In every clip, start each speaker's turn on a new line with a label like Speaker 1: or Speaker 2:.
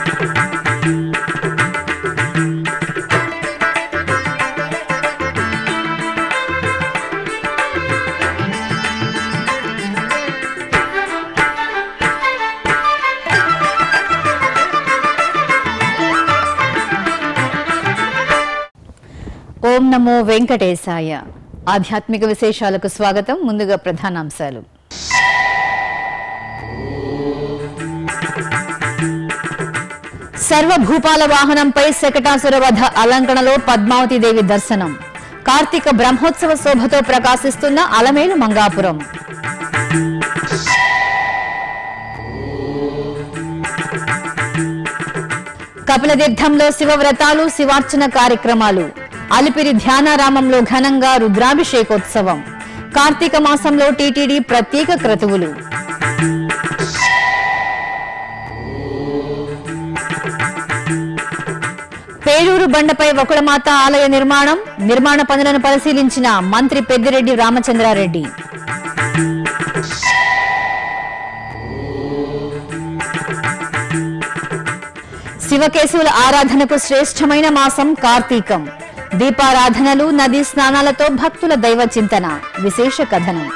Speaker 1: ఓం నమో వెంకటేశాయ ఆధ్యాత్మిక విశేషాలకు స్వాగతం ముందుగా ప్రధానాంశాలు సర్వభూపాల వాహనంపై శకటాసుర వధ అలంకరణలో పద్మావతి దేవి దర్శనం కార్తీక బ్రహ్మోత్సవ శోభతో ప్రకాశిస్తున్న అలమేలు మంగాపురం కపిలతీర్థంలో శివవ్రతాలు శివార్చన కార్యక్రమాలు అలిపిరి ధ్యానారామంలో ఘనంగా రుద్రాభిషేకోత్సవం కార్తీక మాసంలో టీటీడీ ప్రత్యేక క్రతువులు పేరూరు బండపై ఒకళమాత ఆలయ నిర్మాణం నిర్మాణ పనులను పరిశీలించిన మంత్రి పెద్దిరెడ్డి రామచంద్రారెడ్డి శివకేశవుల ఆరాధనకు శ్రేష్టమైన మాసం కార్తీకం దీపారాధనలు నదీ స్నానాలతో భక్తుల దైవ చింతన విశేష కథనం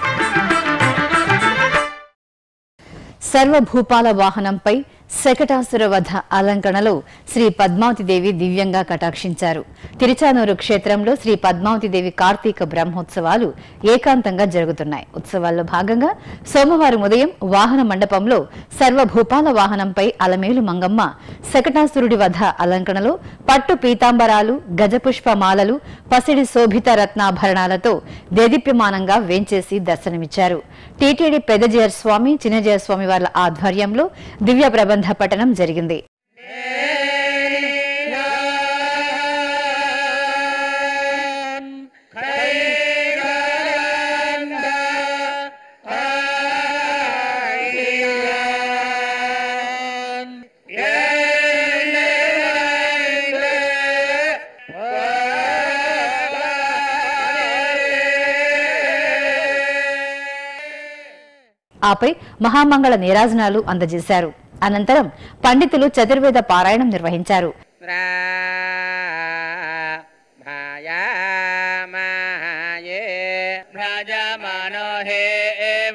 Speaker 1: సర్వభూపాల వాహనంపై శకటాసుర వధ అలంకరణలో శ్రీ పద్మావతి దేవి దివ్యంగా కటాక్షించారు తిరుచానూరు క్షేత్రంలో శ్రీ పద్మావతి దేవి కార్తీక బ్రహ్మోత్సవాలు ఏకాంతంగా జరుగుతున్నాయి ఉత్సవాల్లో భాగంగా సోమవారం ఉదయం వాహన మండపంలో సర్వభూపాల వాహనంపై అలమేలు మంగమ్మ శకటాసురుడి వధ అలంకరణలో పట్టు పీతాంబరాలు గజపుష్ప మాలలు పసిడి శోభిత రత్నాభరణాలతో దేదీప్యమానంగా వేంచేసి దర్శనమిచ్చారు టీటీడీ పెద్దజయర్ స్వామి చిన్నజయ స్వామి వార్ల ఆధ్వర్యంలో దివ్య ప్రబంధ పఠనం జరిగింది ఆపై మహామంగళ నీరాజనాలు అందజేశారు అనంతరం పండితులు చతుర్వేద పారాయణం నిర్వహించారు
Speaker 2: भायामाये भ्राजमानो हे एव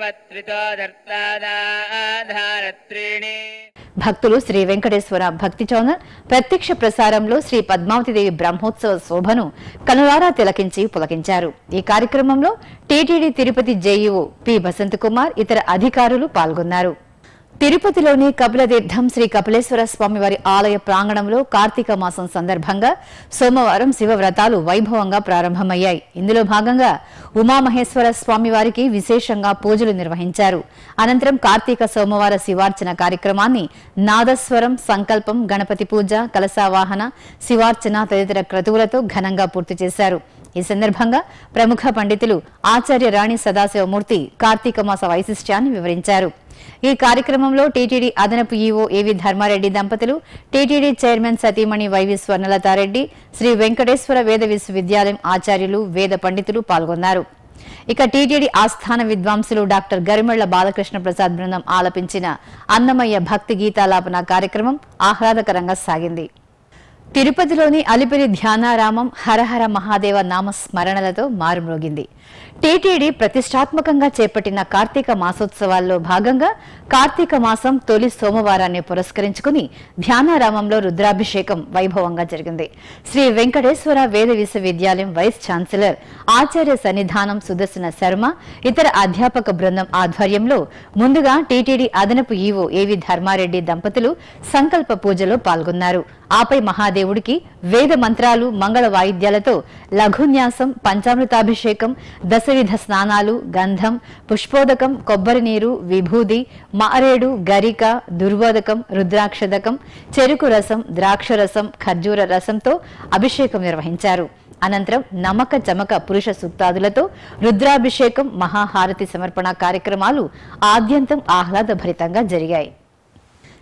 Speaker 2: त्रितोदर्तादाधारत्रीणि
Speaker 1: భక్తులు శ్రీ వెంకటేశ్వర భక్తి చౌనర్ ప్రత్యక్ష ప్రసారంలో శ్రీ పద్మావతిదేవి బ్రహ్మోత్సవ శోభను కనులారా తిలకించి పులకించారు ఈ కార్యక్రమంలో TTD Tirupati JEO P Basanth Kumar ఇతర అధికారులు పాల్గొన్నారు తిరుపతిలోని కపిలతీర్థం శ్రీ కపిలేశ్వర స్వామివారి ఆలయ ప్రాంగణంలో కార్తీక మాసం సందర్భంగా సోమవారం శివ వ్రతాలు వైభవంగా ప్రారంభమయ్యాయి ఇందులో భాగంగా ఉమామహేశ్వర స్వామివారికి విశేషంగా పూజలు నిర్వహించారు అనంతరం కార్తీక సోమవార శివార్చన కార్యక్రమాన్ని నాదస్వరం సంకల్పం గణపతి పూజ కలశావాహన శివార్చన తదితర క్రతువులతో ఘనంగా పూర్తి చేశారు ఈ సందర్భంగా ప్రముఖ పండితులు ఆచార్య రాణి సదాశివమూర్తి కార్తీక మాస వైశిష్ట్యాన్ని వివరించారు ఈ కార్యక్రమంలో టీటీడీ అదనపు ఈవో ఏవి ధర్మారెడ్డి దంపతులు టీటీడీ చైర్మన్ సతీమణి వైవి స్వర్ణలతారెడ్డి శ్రీ వెంకటేశ్వర వేద విశ్వవిద్యాలయం ఆచార్యులు వేద పండితులు పాల్గొన్నారు ఇక టీటీడీ ఆస్థాన విద్వాంసులు డాక్టర్ గరిమెళ్ల బాలకృష్ణ ప్రసాద్ బృందం ఆలపించిన అన్నమయ్య భక్తి గీతాలాపన కార్యక్రమం ఆహ్లాదకరంగా సాగింది తిరుపతిలోని అలిపిరి ధ్యానారామం హరహర మహాదేవ నామ స్మరణలతో మారుమ్రోగింది టీటీడీ ప్రతిష్టాత్మకంగా చేపట్టిన కార్తీక మాసోత్సవాల్లో భాగంగా కార్తీక మాసం తొలి సోమవారాన్ని పురస్కరించుకుని ధ్యానారామంలో రుద్రాభిషేకం వైభవంగా జరిగింది శ్రీ వెంకటేశ్వర వేద విశ్వవిద్యాలయం వైస్ ఛాన్సలర్ ఆచార్య సన్నిధానం సుదర్శన శర్మ ఇతర అధ్యాపక బృందం ఆధ్వర్యంలో ముందుగా టీటీడీ అదనపు ఈవో ఏవి ధర్మారెడ్డి దంపతులు సంకల్ప పూజలో పాల్గొన్నారు ఆపై మహాదేవుడికి వేద మంత్రాలు మంగళ వాయిద్యాలతో లఘున్యాసం పంచామృతాభిషేకం దశవిధ స్నానాలు గంధం పుష్పోదకం కొబ్బరి నీరు విభూది మారేడు గరిక దుర్వోదకం రుద్రాక్షదకం చెరుకు రసం ద్రాక్ష రసం ఖర్జూర రసంతో అభిషేకం నిర్వహించారు అనంతరం నమక చమక పురుష సూక్తాదులతో రుద్రాభిషేకం మహాహారతి సమర్పణ కార్యక్రమాలు ఆద్యంతం ఆహ్లాదభరితంగా జరిగాయి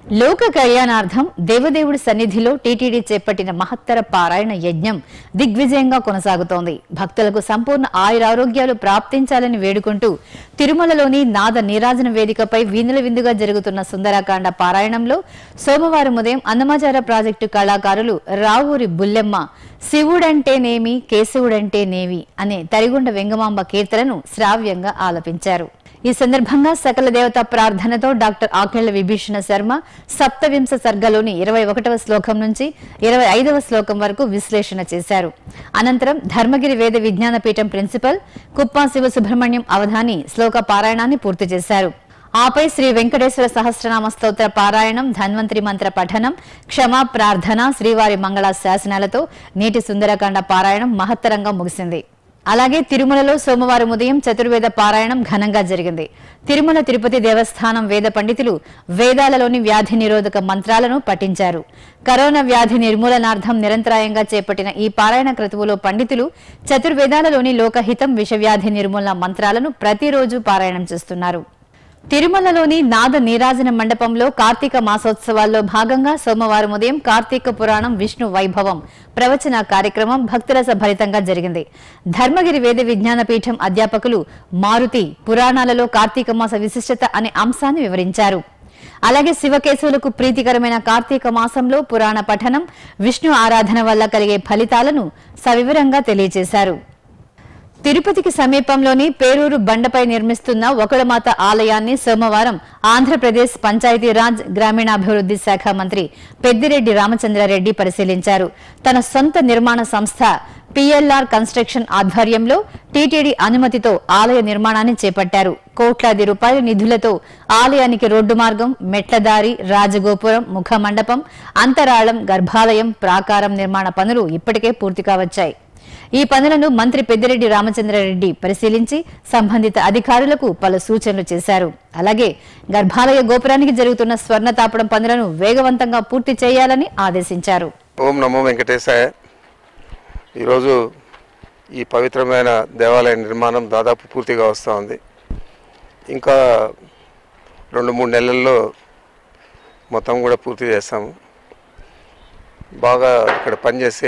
Speaker 1: లోక కళ్యాణార్థం దేవదేవుడి సన్నిధిలో టీటీడీ చేపట్టిన మహత్తర పారాయణ యజ్ఞం దిగ్విజయంగా కొనసాగుతోంది భక్తులకు సంపూర్ణ ఆయురారోగ్యాలు ప్రాప్తించాలని వేడుకుంటూ తిరుమలలోని నాద నీరాజన వేదికపై వీనుల విందుగా జరుగుతున్న సుందరకాండ పారాయణంలో సోమవారం ఉదయం అన్నమాచార ప్రాజెక్టు కళాకారులు రావూరి బుల్లెమ్మ శివుడంటేనేమి కేశవుడంటేనేమి అనే తరిగొండ వెంగమాంబ కీర్తనను శ్రావ్యంగా ఆలపించారు ఈ సందర్భంగా సకల దేవత ప్రార్థనతో డాక్టర్ ఆకెళ్ల విభీషణ శర్మ సప్తవింశ సర్గలోని ఇరవై ఒకటవ శ్లోకం నుంచి ఇరవై ఐదవ శ్లోకం వరకు విశ్లేషణ చేశారు అనంతరం ధర్మగిరి వేద విజ్ఞాన పీఠం ప్రిన్సిపల్ కుప్పా శివ సుబ్రహ్మణ్యం అవధాని శ్లోక పారాయణాన్ని పూర్తి చేశారు ఆపై శ్రీ వెంకటేశ్వర సహస్రనామ స్తోత్ర పారాయణం ధన్వంతరి మంత్ర పఠనం క్షమా ప్రార్థన శ్రీవారి మంగళ శాసనాలతో నేటి సుందరకాండ పారాయణం మహత్తరంగా ముగిసింది అలాగే తిరుమలలో సోమవారం ఉదయం చతుర్వేద పారాయణం ఘనంగా జరిగింది తిరుమల తిరుపతి దేవస్థానం వేద పండితులు వేదాలలోని వ్యాధి నిరోధక మంత్రాలను పఠించారు కరోనా వ్యాధి నిర్మూలనార్థం నిరంతరాయంగా చేపట్టిన ఈ పారాయణ క్రతువులో పండితులు చతుర్వేదాలలోని లోకహితం విషవ్యాధి నిర్మూలన మంత్రాలను ప్రతిరోజు పారాయణం చేస్తున్నారు తిరుమలలోని నాద నీరాజన మండపంలో కార్తీక మాసోత్సవాల్లో భాగంగా సోమవారం ఉదయం కార్తీక పురాణం విష్ణు వైభవం ప్రవచన కార్యక్రమం భక్తురస భరితంగా జరిగింది ధర్మగిరి వేద విజ్ఞాన పీఠం అధ్యాపకులు మారుతి పురాణాలలో కార్తీక మాస విశిష్టత అనే అంశాన్ని వివరించారు అలాగే శివకేశవులకు ప్రీతికరమైన కార్తీక మాసంలో పురాణ పఠనం విష్ణు ఆరాధన వల్ల కలిగే ఫలితాలను సవివరంగా తెలియజేశారు తిరుపతికి సమీపంలోని పేరూరు బండపై నిర్మిస్తున్న ఒకడమాత ఆలయాన్ని సోమవారం ఆంధ్రప్రదేశ్ పంచాయతీరాజ్ గ్రామీణాభివృద్ధి శాఖ మంత్రి పెద్దిరెడ్డి రామచంద్రారెడ్డి పరిశీలించారు తన సొంత నిర్మాణ సంస్థ పిఎల్ఆర్ కన్స్ట్రక్షన్ ఆధ్వర్యంలో టీటీడీ అనుమతితో ఆలయ నిర్మాణాన్ని చేపట్టారు కోట్లాది రూపాయల నిధులతో ఆలయానికి రోడ్డు మార్గం మెట్లదారి రాజగోపురం ముఖ మండపం అంతరాళం గర్భాలయం ప్రాకారం నిర్మాణ పనులు ఇప్పటికే పూర్తి కావచ్చాయి ఈ పనులను మంత్రి పెద్దిరెడ్డి రామచంద్రారెడ్డి పరిశీలించి సంబంధిత అధికారులకు పలు సూచనలు చేశారు అలాగే గర్భాలయ గోపురానికి జరుగుతున్న స్వర్ణ తాపడం పనులను వేగవంతంగా పూర్తి చేయాలని ఆదేశించారు
Speaker 3: ఓం నమో వెంకటేశాయ ఈరోజు ఈ పవిత్రమైన దేవాలయ నిర్మాణం దాదాపు పూర్తిగా వస్తూ ఉంది ఇంకా రెండు మూడు నెలల్లో మొత్తం కూడా పూర్తి చేస్తాము బాగా ఇక్కడ పనిచేసే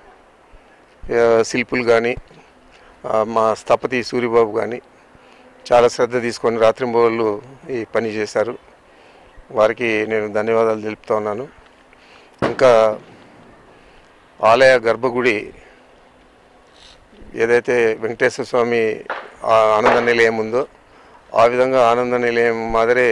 Speaker 3: ఆ, శిల్పులు కానీ మా స్థపతి సూరిబాబు కానీ చాలా శ్రద్ధ తీసుకొని రాత్రింబోళ్ళు ఈ పని చేశారు వారికి నేను ధన్యవాదాలు తెలుపుతా ఉన్నాను ఇంకా ఆలయ గర్భగుడి ఏదైతే వెంకటేశ్వర స్వామి ఆ ఆనంద నిలయం ఉందో ఆ విధంగా ఆనంద నిలయం మాదిరే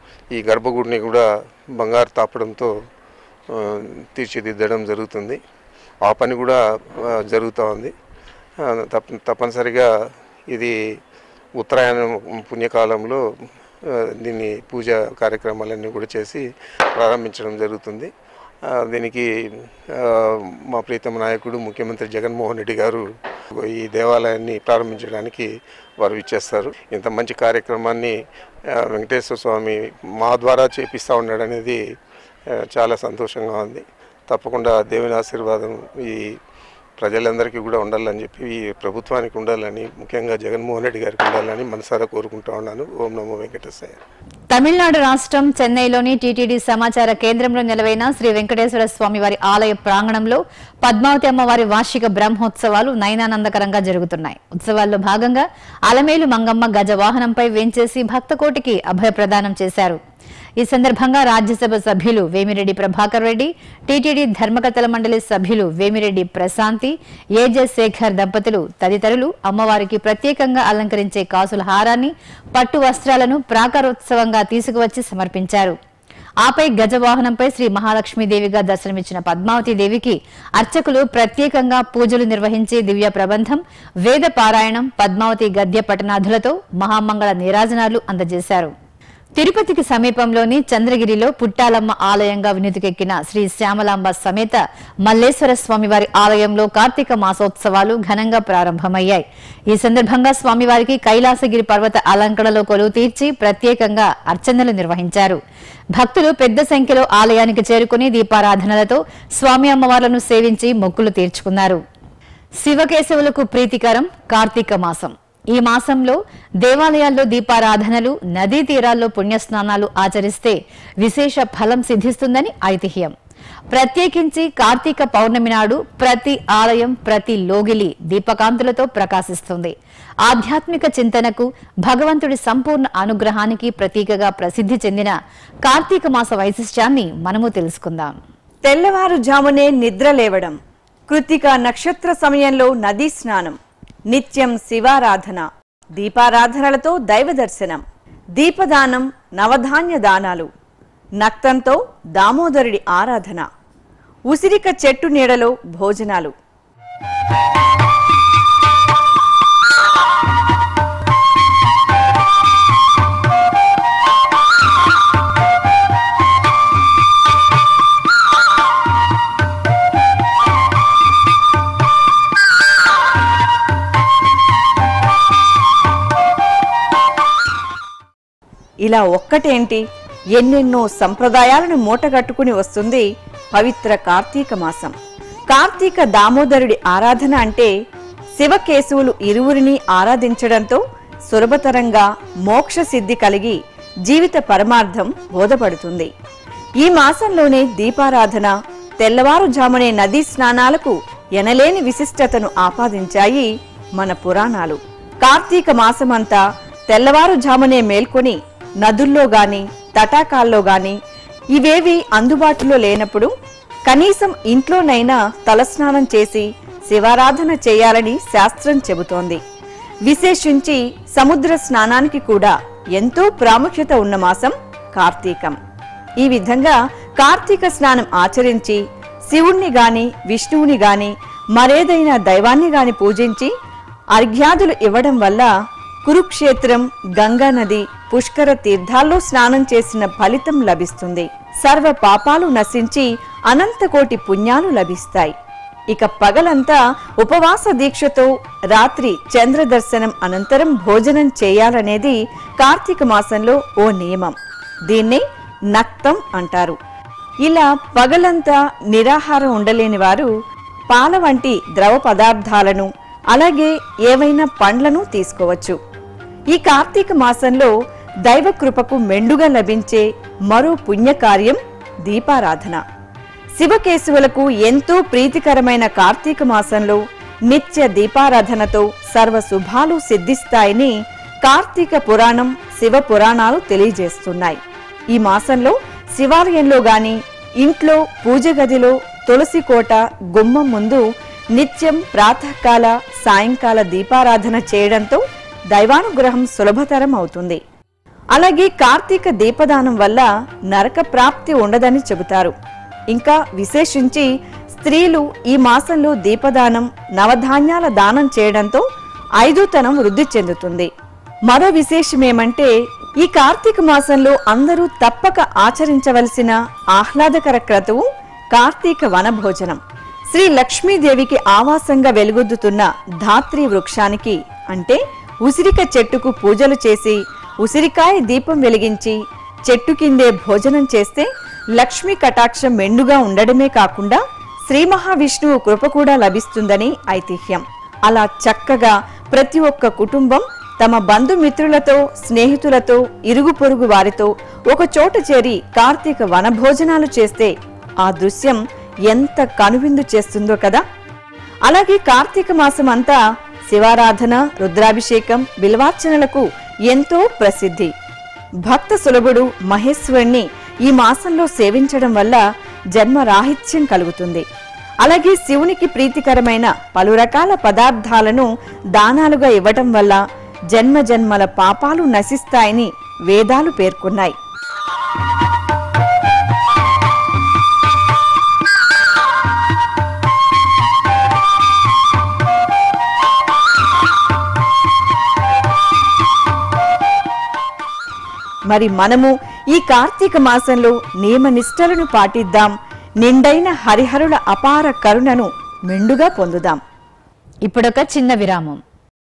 Speaker 3: ఈ గర్భగుడిని కూడా బంగారు తాపడంతో ఆ, తీర్చిదిద్దడం జరుగుతుంది ఆ పని కూడా ఆ, జరుగుతూ ఉంది ఆ, తప్ప తప్పనిసరిగా ఇది ఉత్తరాయణం పుణ్యకాలంలో ఆ, దీన్ని పూజ కార్యక్రమాలన్నీ కూడా చేసి ప్రారంభించడం జరుగుతుంది ఆ, దీనికి ఆ, మా ప్రీతమ నాయకుడు ముఖ్యమంత్రి జగన్మోహన్ రెడ్డి గారు ఈ దేవాలయాన్ని ప్రారంభించడానికి వారు ఇచ్చేస్తారు ఇంత మంచి కార్యక్రమాన్ని ఆ, వెంకటేశ్వర స్వామి మా ద్వారా చేపిస్తూ ఉన్నాడు అనేది ఆ, చాలా సంతోషంగా ఉంది తప్పకుండా దేవుని ఆశీర్వాదం ఈ ప్రజలందరికీ కూడా ఉండాలని చెప్పి ఈ ప్రభుత్వానికి ఉండాలని ముఖ్యంగా జగన్మోహన్ రెడ్డి గారికి ఉండాలని మనసారా కోరుకుంటా ఉన్నాను ఓం నమో వెంకటేశ్వర
Speaker 1: తమిళనాడు రాష్ట్రం చెన్నైలోని టీటీడీ సమాచార కేంద్రంలో నెలవైన శ్రీ వెంకటేశ్వర స్వామి వారి ఆలయ ప్రాంగణంలో పద్మావతి అమ్మవారి వార్షిక బ్రహ్మోత్సవాలు నయనానందకరంగా జరుగుతున్నాయి ఉత్సవాల్లో భాగంగా అలమేలు మంగమ్మ గజ వాహనంపై వేంచేసి భక్తకోటికి అభయ ప్రదానం చేశారు ఈ సందర్భంగా రాజ్యసభ సభ్యులు వేమిరెడ్డి ప్రభాకర్ రెడ్డి టీటీడీ ధర్మకర్తల మండలి సభ్యులు వేమిరెడ్డి ప్రశాంతి ఏజే శేఖర్ దంపతులు తదితరులు అమ్మవారికి ప్రత్యేకంగా అలంకరించే కాసుల హారాన్ని పట్టు వస్త్రాలను ప్రాకారోత్సవంగా తీసుకువచ్చి సమర్పించారు ఆపై గజవాహనంపై శ్రీ మహాలక్ష్మీదేవిగా దర్శనమిచ్చిన పద్మావతి దేవికి అర్చకులు ప్రత్యేకంగా పూజలు నిర్వహించి దివ్య ప్రబంధం వేద పారాయణం పద్మావతి గద్య పఠనాథులతో మహామంగళ నీరాజనాలు అందజేశారు తిరుపతికి సమీపంలోని చంద్రగిరిలో పుట్టాలమ్మ ఆలయంగా వినుతికెక్కిన శ్రీ శ్యామలాంబ సమేత మల్లేశ్వర స్వామివారి ఆలయంలో కార్తీక మాసోత్సవాలు ఘనంగా ప్రారంభమయ్యాయి ఈ సందర్భంగా స్వామివారికి కైలాసగిరి పర్వత అలంకరణలో కొలువు తీర్చి ప్రత్యేకంగా అర్చనలు నిర్వహించారు భక్తులు పెద్ద సంఖ్యలో ఆలయానికి చేరుకుని దీపారాధనలతో స్వామి అమ్మవార్లను సేవించి మొక్కులు తీర్చుకున్నారు శివకేశవులకు ప్రీతికరం కార్తీక మాసం ఈ మాసంలో దేవాలయాల్లో దీపారాధనలు నదీ తీరాల్లో పుణ్యస్నానాలు ఆచరిస్తే విశేష ఫలం సిద్ధిస్తుందని ఐతిహ్యం ప్రత్యేకించి కార్తీక పౌర్ణమి నాడు ప్రతి ఆలయం ప్రతి లోగిలి దీపకాంతులతో ప్రకాశిస్తుంది ఆధ్యాత్మిక చింతనకు భగవంతుడి సంపూర్ణ అనుగ్రహానికి ప్రతీకగా ప్రసిద్ధి చెందిన కార్తీక మాస వైశిష్ట్యాన్ని మనము తెలుసుకుందాం
Speaker 4: తెల్లవారుజామునే నిద్ర లేవడం కృతిక నక్షత్ర సమయంలో నదీ స్నానం నిత్యం శివారాధన దీపారాధనలతో దైవ దర్శనం దీపదానం నవధాన్య దానాలు నక్తంతో దామోదరుడి ఆరాధన ఉసిరిక చెట్టు నీడలో భోజనాలు ఇలా ఒక్కటేంటి ఎన్నెన్నో సంప్రదాయాలను మూటగట్టుకుని వస్తుంది పవిత్ర కార్తీక మాసం కార్తీక దామోదరుడి ఆరాధన అంటే శివకేశవులు ఇరువురిని ఆరాధించడంతో సులభతరంగా మోక్ష సిద్ధి కలిగి జీవిత పరమార్థం బోధపడుతుంది ఈ మాసంలోనే దీపారాధన తెల్లవారుజామునే నదీ స్నానాలకు ఎనలేని విశిష్టతను ఆపాదించాయి మన పురాణాలు కార్తీక మాసమంతా తెల్లవారుజామునే మేల్కొని నదుల్లో గాని తటాకాల్లో గాని ఇవేవి అందుబాటులో లేనప్పుడు కనీసం ఇంట్లోనైనా తలస్నానం చేసి శివారాధన చేయాలని శాస్త్రం చెబుతోంది విశేషించి సముద్ర స్నానానికి కూడా ఎంతో ప్రాముఖ్యత ఉన్న మాసం కార్తీకం ఈ విధంగా కార్తీక స్నానం ఆచరించి శివుణ్ణి గాని విష్ణువుని గాని మరేదైనా దైవాన్ని గాని పూజించి అర్ఘ్యాదులు ఇవ్వడం వల్ల కురుక్షేత్రం గంగా నది పుష్కర తీర్థాల్లో స్నానం చేసిన ఫలితం లభిస్తుంది సర్వ పాపాలు నశించి అనంతకోటి పుణ్యాలు లభిస్తాయి ఇక పగలంతా ఉపవాస దీక్షతో రాత్రి చంద్ర దర్శనం అనంతరం భోజనం చేయాలనేది కార్తీక మాసంలో ఓ నియమం దీన్నే నక్తం అంటారు ఇలా పగలంతా నిరాహారం ఉండలేని వారు పాల వంటి ద్రవ పదార్థాలను అలాగే ఏవైనా పండ్లను తీసుకోవచ్చు ఈ కార్తీక మాసంలో దైవ కృపకు మెండుగా లభించే మరో పుణ్యకార్యం దీపారాధన శివకేశవులకు ఎంతో ప్రీతికరమైన కార్తీక మాసంలో నిత్య దీపారాధనతో సర్వ శుభాలు సిద్ధిస్తాయని కార్తీక పురాణం శివ పురాణాలు తెలియజేస్తున్నాయి ఈ మాసంలో శివాలయంలో గాని ఇంట్లో పూజ గదిలో తులసి కోట గుమ్మం ముందు నిత్యం ప్రాతకాల సాయంకాల దీపారాధన చేయడంతో దైవానుగ్రహం సులభతరం అవుతుంది అలాగే కార్తీక దీపదానం వల్ల నరక ప్రాప్తి ఉండదని చెబుతారు ఇంకా విశేషించి స్త్రీలు ఈ మాసంలో దీపదానం నవధాన్యాల దానం చేయడంతో ఐదోతనం వృద్ధి చెందుతుంది మరో విశేషమేమంటే ఈ కార్తీక మాసంలో అందరూ తప్పక ఆచరించవలసిన ఆహ్లాదకర క్రతువు కార్తీక వనభోజనం శ్రీ లక్ష్మీదేవికి ఆవాసంగా వెలుగొద్దుతున్న ధాత్రి వృక్షానికి అంటే ఉసిరిక చెట్టుకు పూజలు చేసి ఉసిరికాయ దీపం వెలిగించి చెట్టు కిందే భోజనం చేస్తే లక్ష్మీ కటాక్షం మెండుగా ఉండడమే కాకుండా శ్రీ మహావిష్ణువు కృప కూడా లభిస్తుందని ఐతిహ్యం అలా చక్కగా ప్రతి ఒక్క కుటుంబం తమ బంధుమిత్రులతో స్నేహితులతో ఇరుగు పొరుగు వారితో ఒక చోట చేరి కార్తీక వనభోజనాలు చేస్తే ఆ దృశ్యం ఎంత కనువిందు చేస్తుందో కదా అలాగే కార్తీక మాసం అంతా శివారాధన రుద్రాభిషేకం బిల్వార్చనలకు ఎంతో ప్రసిద్ధి భక్త సులభుడు మహేశ్వరుణ్ణి ఈ మాసంలో సేవించడం వల్ల జన్మ రాహిత్యం కలుగుతుంది అలాగే శివునికి ప్రీతికరమైన పలు రకాల పదార్థాలను దానాలుగా ఇవ్వటం వల్ల జన్మ జన్మల పాపాలు నశిస్తాయని వేదాలు పేర్కొన్నాయి మరి మనము ఈ కార్తీక మాసంలో నియమ నిష్టలను పాటిద్దాం నిండైన హరిహరుల అపార కరుణను మెండుగా పొందుదాం
Speaker 1: ఇప్పుడొక చిన్న విరామం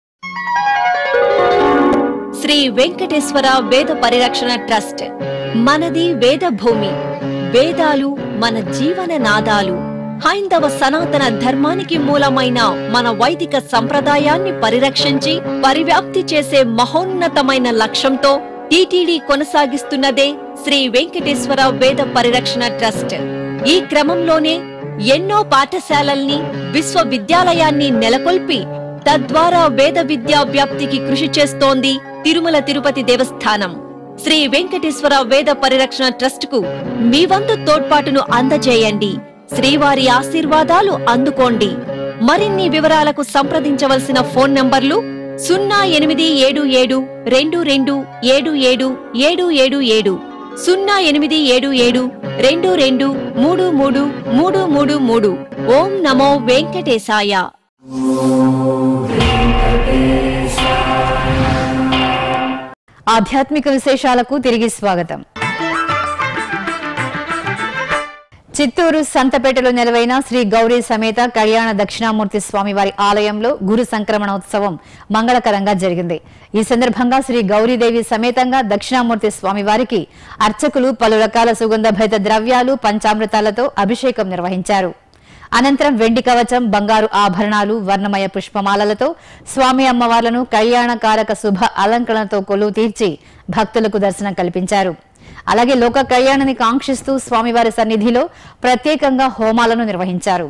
Speaker 5: శ్రీ వెంకటేశ్వర వేద పరిరక్షణ ట్రస్ట్ మనది వేద భూమి వేదాలు మన జీవన నాదాలు హైందవ సనాతన ధర్మానికి మూలమైన మన వైదిక సంప్రదాయాన్ని పరిరక్షించి పరివ్యాప్తి చేసే మహోన్నతమైన లక్ష్యంతో టీటీడీ కొనసాగిస్తున్నదే శ్రీ వెంకటేశ్వర వేద పరిరక్షణ ట్రస్ట్ ఈ క్రమంలోనే ఎన్నో పాఠశాలల్ని విశ్వవిద్యాలయాన్ని నెలకొల్పి తద్వారా వేద విద్యా వ్యాప్తికి కృషి చేస్తోంది తిరుమల తిరుపతి దేవస్థానం శ్రీ వెంకటేశ్వర వేద పరిరక్షణ ట్రస్ట్ కు మీ వంతు తోడ్పాటును అందజేయండి శ్రీవారి ఆశీర్వాదాలు అందుకోండి మరిన్ని వివరాలకు సంప్రదించవలసిన ఫోన్ నంబర్లు సున్నా ఎనిమిది ఏడు ఏడు రెండు రెండు ఏడు ఏడు ఏడు ఏడు ఏడు సున్నా ఎనిమిది ఏడు ఏడు రెండు రెండు మూడు మూడు మూడు మూడు మూడు ఓం నమో వెంకటేశాయ
Speaker 1: ఆధ్యాత్మిక విశేషాలకు తిరిగి స్వాగతం చిత్తూరు సంతపేటలో నెలవైన శ్రీ గౌరీ సమేత కళ్యాణ దక్షిణామూర్తి స్వామివారి ఆలయంలో గురు సంక్రమణోత్సవం మంగళకరంగా జరిగింది ఈ సందర్భంగా శ్రీ గౌరీదేవి సమేతంగా దక్షిణామూర్తి స్వామివారికి అర్చకులు పలు రకాల సుగంధభరిత ద్రవ్యాలు పంచామృతాలతో అభిషేకం నిర్వహించారు అనంతరం వెండి కవచం బంగారు ఆభరణాలు వర్ణమయ పుష్పమాలలతో స్వామి అమ్మవార్లను కళ్యాణకారక శుభ అలంకరణతో కొలువు తీర్చి భక్తులకు దర్శనం కల్పించారు అలాగే లోక కళ్యాణాన్ని కాంక్షిస్తూ స్వామివారి సన్నిధిలో ప్రత్యేకంగా హోమాలను నిర్వహించారు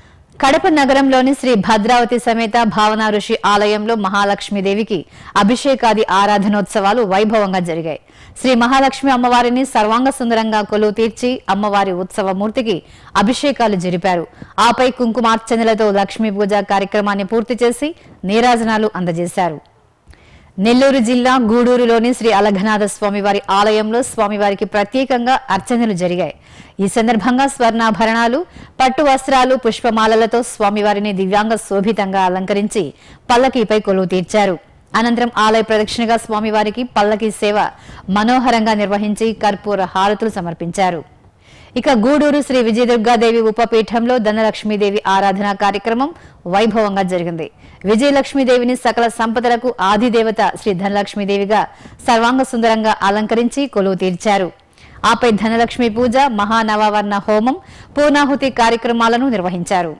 Speaker 1: కడప నగరంలోని శ్రీ భద్రావతి సమేత భావన ఋషి ఆలయంలో మహాలక్ష్మీదేవికి అభిషేకాది ఆరాధనోత్సవాలు వైభవంగా జరిగాయి శ్రీ మహాలక్ష్మి అమ్మవారిని సర్వాంగ సుందరంగా కొలువు తీర్చి అమ్మవారి ఉత్సవ మూర్తికి అభిషేకాలు జరిపారు ఆపై కుంకుమార్చనలతో లక్ష్మీ పూజ కార్యక్రమాన్ని పూర్తి చేసి నీరాజనాలు అందజేశారు నెల్లూరు జిల్లా గూడూరులోని శ్రీ అలఘనాథ స్వామివారి ఆలయంలో స్వామివారికి ప్రత్యేకంగా అర్చనలు జరిగాయి ఈ సందర్భంగా స్వర్ణాభరణాలు పట్టు వస్త్రాలు పుష్పమాలలతో స్వామివారిని దివ్యాంగ శోభితంగా అలంకరించి పల్లకీపై కొలువు తీర్చారు అనంతరం ఆలయ ప్రదక్షిణగా స్వామివారికి పల్లకీ సేవ మనోహరంగా నిర్వహించి కర్పూర హారతులు సమర్పించారు ఇక గూడూరు శ్రీ విజయదుర్గాదేవి ఉపపీఠంలో ధనలక్ష్మీదేవి ఆరాధన కార్యక్రమం వైభవంగా జరిగింది విజయలక్ష్మీదేవిని సకల సంపదలకు ఆదిదేవత శ్రీ ధనలక్ష్మీదేవిగా సర్వాంగ సుందరంగా అలంకరించి కొలువు తీర్చారు ఆపై ధనలక్ష్మి పూజ మహానవావర్ణ హోమం పూర్ణాహుతి కార్యక్రమాలను నిర్వహించారు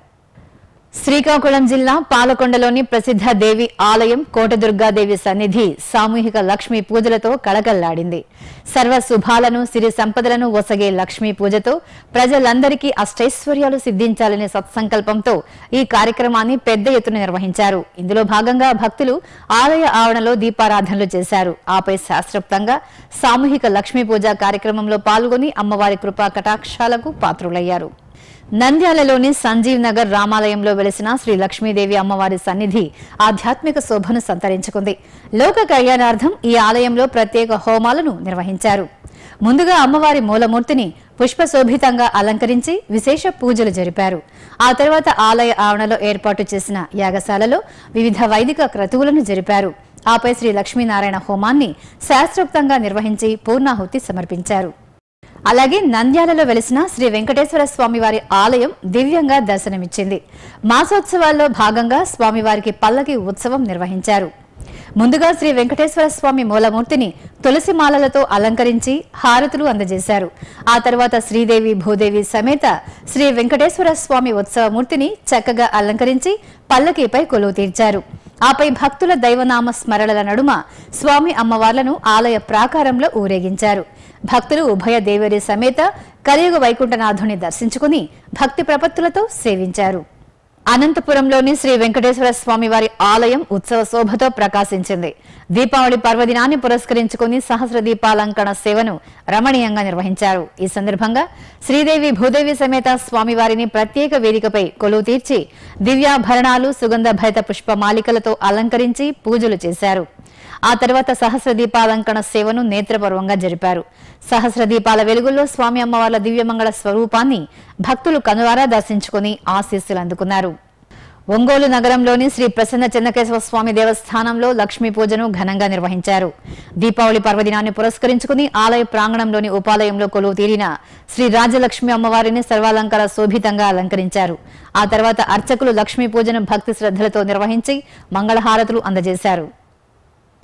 Speaker 1: శ్రీకాకుళం జిల్లా పాలకొండలోని ప్రసిద్ధ దేవి ఆలయం కోటదుర్గాదేవి సన్నిధి సామూహిక లక్ష్మీ పూజలతో కళకళ్లాడింది సర్వ శుభాలను సిరి సంపదలను ఒసగే లక్ష్మీ పూజతో ప్రజలందరికీ అష్టైశ్వర్యాలు సిద్ధించాలనే సత్సంకల్పంతో ఈ కార్యక్రమాన్ని పెద్ద ఎత్తున నిర్వహించారు ఇందులో భాగంగా భక్తులు ఆలయ ఆవరణలో దీపారాధనలు చేశారు ఆపై శాస్త్రోక్తంగా సామూహిక లక్ష్మీ పూజ కార్యక్రమంలో పాల్గొని అమ్మవారి కృపా కటాక్షాలకు పాత్రులయ్యారు నంద్యాలలోని సంజీవ్ నగర్ రామాలయంలో వెలిసిన శ్రీ లక్ష్మీదేవి అమ్మవారి సన్నిధి ఆధ్యాత్మిక శోభను సంతరించుకుంది లోక కళ్యాణార్థం ఈ ఆలయంలో ప్రత్యేక హోమాలను నిర్వహించారు ముందుగా అమ్మవారి మూలమూర్తిని పుష్పశోభితంగా అలంకరించి విశేష పూజలు జరిపారు ఆ తర్వాత ఆలయ ఆవరణలో ఏర్పాటు చేసిన యాగశాలలో వివిధ వైదిక క్రతువులను జరిపారు ఆపై శ్రీ లక్ష్మీనారాయణ హోమాన్ని శాస్త్రోక్తంగా నిర్వహించి పూర్ణాహుతి సమర్పించారు అలాగే నంద్యాలలో వెలిసిన శ్రీ వెంకటేశ్వర స్వామివారి ఆలయం దివ్యంగా దర్శనమిచ్చింది మాసోత్సవాల్లో భాగంగా స్వామివారికి పల్లకి ఉత్సవం నిర్వహించారు ముందుగా శ్రీ వెంకటేశ్వర స్వామి మూలమూర్తిని తులసి మాలలతో అలంకరించి హారతులు అందజేశారు ఆ తర్వాత శ్రీదేవి భూదేవి సమేత శ్రీ వెంకటేశ్వర స్వామి ఉత్సవమూర్తిని చక్కగా అలంకరించి పల్లకీపై కొలువు తీర్చారు ఆపై భక్తుల దైవనామ స్మరణల నడుమ స్వామి అమ్మవార్లను ఆలయ ప్రాకారంలో ఊరేగించారు భక్తులు ఉభయ దేవరి సమేత కలియుగ వైకుంఠనాథుని దర్శించుకుని భక్తి ప్రపత్తులతో సేవించారు అనంతపురంలోని శ్రీ వెంకటేశ్వర స్వామివారి ఆలయం ఉత్సవ శోభతో ప్రకాశించింది దీపావళి పర్వదినాన్ని పురస్కరించుకుని సహస్ర దీపాలంకణ సేవను రమణీయంగా నిర్వహించారు ఈ సందర్భంగా శ్రీదేవి భూదేవి సమేత స్వామివారిని ప్రత్యేక వేదికపై కొలువు తీర్చి దివ్యాభరణాలు సుగంధ భరిత పుష్పమాలికలతో అలంకరించి పూజలు చేశారు ఆ తర్వాత సహస్ర దీపాలంకణ సేవను నేత్రపర్వంగా జరిపారు సహస్ర దీపాల వెలుగుల్లో స్వామి అమ్మవార్ల దివ్యమంగళ స్వరూపాన్ని భక్తులు కనులారా దర్శించుకుని ఆశీస్సులు అందుకున్నారు ఒంగోలు నగరంలోని శ్రీ ప్రసన్న చెన్నకేశవ స్వామి దేవస్థానంలో లక్ష్మీ పూజను ఘనంగా నిర్వహించారు దీపావళి పర్వదినాన్ని పురస్కరించుకుని ఆలయ ప్రాంగణంలోని ఉపాలయంలో కొలువు తీరిన శ్రీ రాజలక్ష్మి అమ్మవారిని సర్వాలంకార శోభితంగా అలంకరించారు ఆ తర్వాత అర్చకులు లక్ష్మీ పూజను భక్తి శ్రద్ధలతో నిర్వహించి మంగళహారతులు అందజేశారు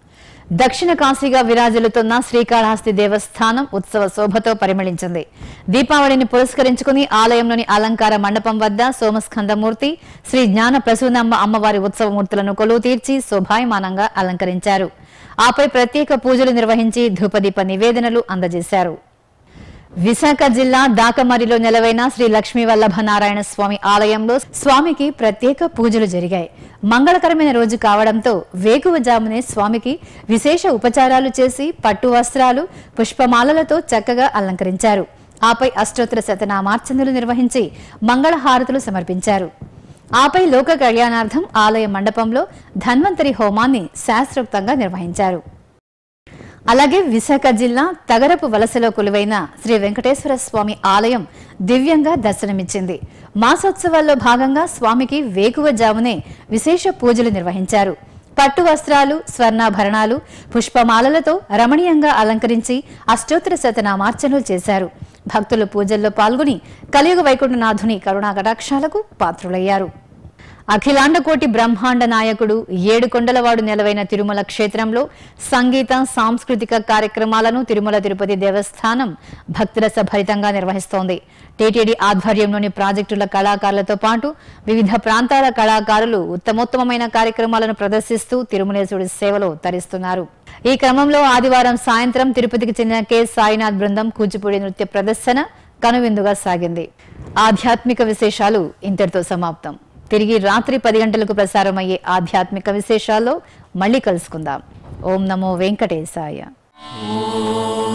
Speaker 1: దక్షిణ కాశీగా విరాజిల్లుతున్న శ్రీకాళహస్తి దేవస్థానం ఉత్సవ శోభతో పరిమళించింది దీపావళిని పురస్కరించుకుని ఆలయంలోని అలంకార మండపం వద్ద సోమస్కందమూర్తి శ్రీ జ్ఞాన ప్రసూనమ్మ అమ్మవారి ఉత్సవమూర్తులను కొలువు తీర్చి శోభాయమానంగా అలంకరించారు ఆపై ప్రత్యేక పూజలు నిర్వహించి ధూపదీప నివేదనలు అందజేశారు విశాఖ జిల్లా దాకమరిలో నెలవైన శ్రీ లక్ష్మీ వల్లభ నారాయణ స్వామి ఆలయంలో స్వామికి ప్రత్యేక పూజలు జరిగాయి మంగళకరమైన రోజు కావడంతో వేకువజామునే స్వామికి విశేష ఉపచారాలు చేసి పట్టు వస్త్రాలు పుష్పమాలలతో చక్కగా అలంకరించారు ఆపై అష్టోత్తర శతనామార్చనలు నిర్వహించి మంగళహారతులు సమర్పించారు ఆపై లోక కళ్యాణార్థం ఆలయ మండపంలో ధన్వంతరి హోమాన్ని శాస్త్రోక్తంగా నిర్వహించారు అలాగే విశాఖ జిల్లా తగరపు వలసలో కొలువైన శ్రీ వెంకటేశ్వర స్వామి ఆలయం దివ్యంగా దర్శనమిచ్చింది మాసోత్సవాల్లో భాగంగా స్వామికి వేకువజామునే విశేష పూజలు నిర్వహించారు పట్టు వస్త్రాలు స్వర్ణాభరణాలు పుష్పమాలలతో రమణీయంగా అలంకరించి అష్టోత్తర శతనామార్చనలు చేశారు భక్తులు పూజల్లో పాల్గొని కలియుగ వైకుంఠనాథుని కరుణా కటాక్షాలకు పాత్రులయ్యారు అఖిలాండకోటి బ్రహ్మాండ నాయకుడు ఏడుకొండలవాడు నెలవైన తిరుమల క్షేత్రంలో సంగీత సాంస్కృతిక కార్యక్రమాలను తిరుమల తిరుపతి దేవస్థానం భక్తురస భరితంగా నిర్వహిస్తోంది టీటీడీ ఆధ్వర్యంలోని ప్రాజెక్టుల కళాకారులతో పాటు వివిధ ప్రాంతాల కళాకారులు ఉత్తమోత్తమైన కార్యక్రమాలను ప్రదర్శిస్తూ తిరుమలేశుడి సేవలో తరిస్తున్నారు ఈ క్రమంలో ఆదివారం సాయంత్రం తిరుపతికి చెందిన కె సాయినాథ్ బృందం కూచిపూడి నృత్య ప్రదర్శన కనువిందుగా సాగింది ఆధ్యాత్మిక విశేషాలు ఇంతటితో సమాప్తం తిరిగి రాత్రి పది గంటలకు ప్రసారమయ్యే ఆధ్యాత్మిక విశేషాల్లో మళ్ళీ కలుసుకుందాం ఓం నమో వెంకటేశాయ
Speaker 6: ఓం